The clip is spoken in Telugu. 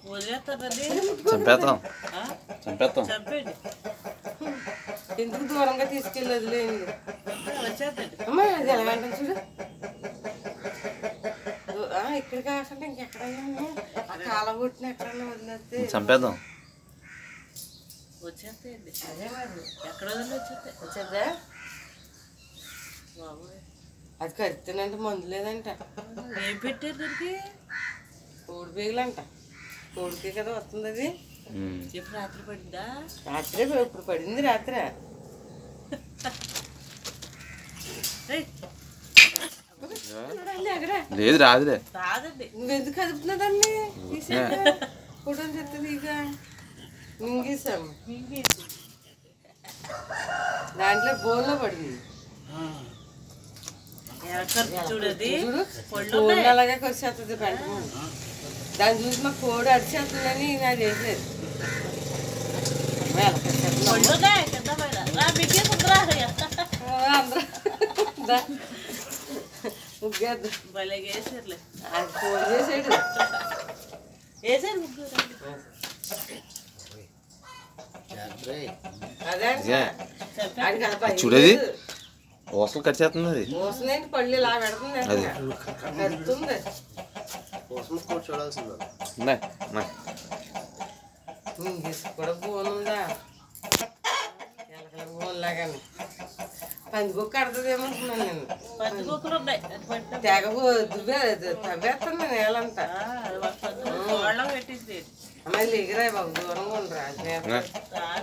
వదిలేస్తానండి చంపేస్తాం ఆ? చంపేస్తాం చంపేయండి ఎందుకు దూరంగా తీసుకెళ్ళి వదిలేయండి వచ్చేద్దండి అమ్మా అది ఎలాగంటాం చూడు దు- ఆ, ఇక్కడ కాకుండా ఇంకెక్కడైనా ఆ కాలం కొట్టిన ఎక్కడన్నా వదిలేస్తే చంపేద్దాం వచ్చేస్తాయండి అదే మరి ఎక్కడ వదిలి వచ్చేస్తాయి వచ్చేద్దా బాబోయ్. అది కరితేనంటే మందు లేదంట ఏం పెట్టారు దానికి కోడి బీగలంట కోడికే కదా వస్తుంది అది ఉమ్. ఎప్పుడు రాత్రి పడిందా రాత్రే ఇప్పుడు పడింది రాత్రే ఏయ్, చూడండి అక్కడ లేదు రాదులే రాదండి నువ్వెందుకు కదుపుతున్నదాన్ని తీసేద్దా ఫోటోలు చెప్తుంది ఇక మింగేసాం మింగేసి. దాంట్లో బోన్లో పడింది ఎక్కడ చూడది చూడు పళ్ళు కోడి అలాగే వచ్చేస్తుంది పెంట ముందు. దాన్ని చూసి మా కోడి అరిచేస్తుందని నాకు చేసేది వేళ పెట్టేస్తున్నాం. పళ్ళు ఉన్నాయి కింద పైన రా మింగేసుకుందిరా ఆ, అందరూ దా. ముగ్గేద్దాం భలే వేసారులే అది కోడి చేసాడు వేసారు ముగ్గురు అదే ఇదే. ఆడికి అది భయం చూడేది? లేదు. ఓసలు కరిచేస్తుంది అది మోసలేంటి పళ్ళు ఇలా పెడుతుంది అది. కడుతుంది ఉన్నాయి, ఉన్నాయి. మింగేసి కూడా బోన్ ఉందా ఎలకల బోన్ లాగానే పందికొక్క కడుతుందేమో అనుకున్నాను నేను పది కుక్కలు ఉన్నాయి అది పట్టు తెగ బో- దువ్వే తవ్వేస్తుంది నేలంతా ఆ, అది ఒక పది వాళ్ళ పెట్టింది అమ్మాయి ఎగిరాయి బాబు దూరంగా ఉండరా ఉన్నాయి. రాదు